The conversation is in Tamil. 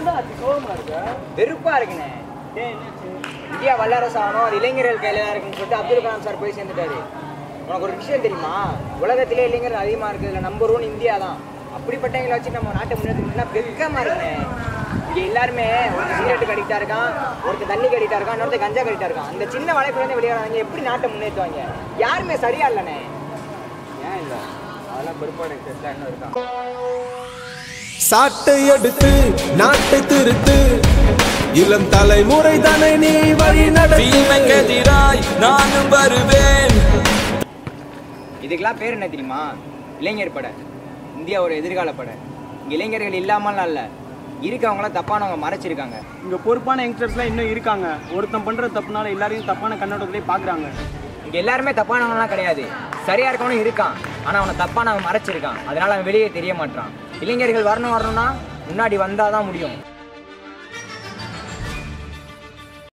வெறுப்பா இருக்குண்ணே இந்தியா வல்லரசு ஆகணும் அது இளைஞர்கள் கையில தான் இருக்குன்னு சொல்லிட்டு அப்துல் கலாம் சார் போய் சேர்ந்துட்டாரு உனக்கு ஒரு விஷயம் தெரியுமா உலகத்திலே இளைஞர்கள் அதிகமா இருக்கிறதுல நம்பர் ஒன் இந்தியா தான் அப்படிப்பட்டவங்களை வச்சு நம்ம நாட்டை முன்னேற்றம்னா வெக்கமா இருக்குண்ணே இங்க எல்லாருமே ஒருத்தர் சிகரெட் கடிட்டா இருக்கான் ஒருத்தர் தண்ணி கடிட்டா இருக்கான் இன்னொருத்தர் கஞ்சா கடிட்டா இருக்கான் அந்த சின்ன வளைப்புலேருந்து வெளியாடுறாங்க எப்படி நாட்டை முன்னேற்றுவாங்க யாருமே சரியா இல்லைண்ணே ஏன் இல்லை அதெல்லாம் பொறுப்பாடு இன்னும் இருக்கான் சாட்டை எடுத்து நாட்டை திருத்து இளம் தலைமுறை தானே நீ வழி நடத்து தீமைக்கெதிராய் நானும் வருவேன் இதுக்கெல்லாம் பேர் என்ன தெரியுமா இளைஞர் படை இந்தியாவோட எதிர்கால படை இங்க இளைஞர்கள் இல்லாமலாம் இல்லை இருக்கவங்களாம் தப்பானவங்க மறைச்சிருக்காங்க இங்க பொறுப்பான யங்ஸ்டர்ஸ்லாம் இன்னும் இருக்காங்க ஒருத்தன் பண்ற தப்புனால எல்லாரையும் தப்பான கண்ணோட்டத்திலே பாக்குறாங்க இங்க எல்லாருமே தப்பானவங்கலாம் கிடையாது சரியா இருக்கவனும் இருக்கான் ஆனா அவனை தப்பானவன் மறைச்சிருக்கான் அதனால அவன் வெளியே தெரிய மாட்டான் இளைஞர்கள் வரணும் வரணும்னா முன்னாடி வந்தாதான் முடியும்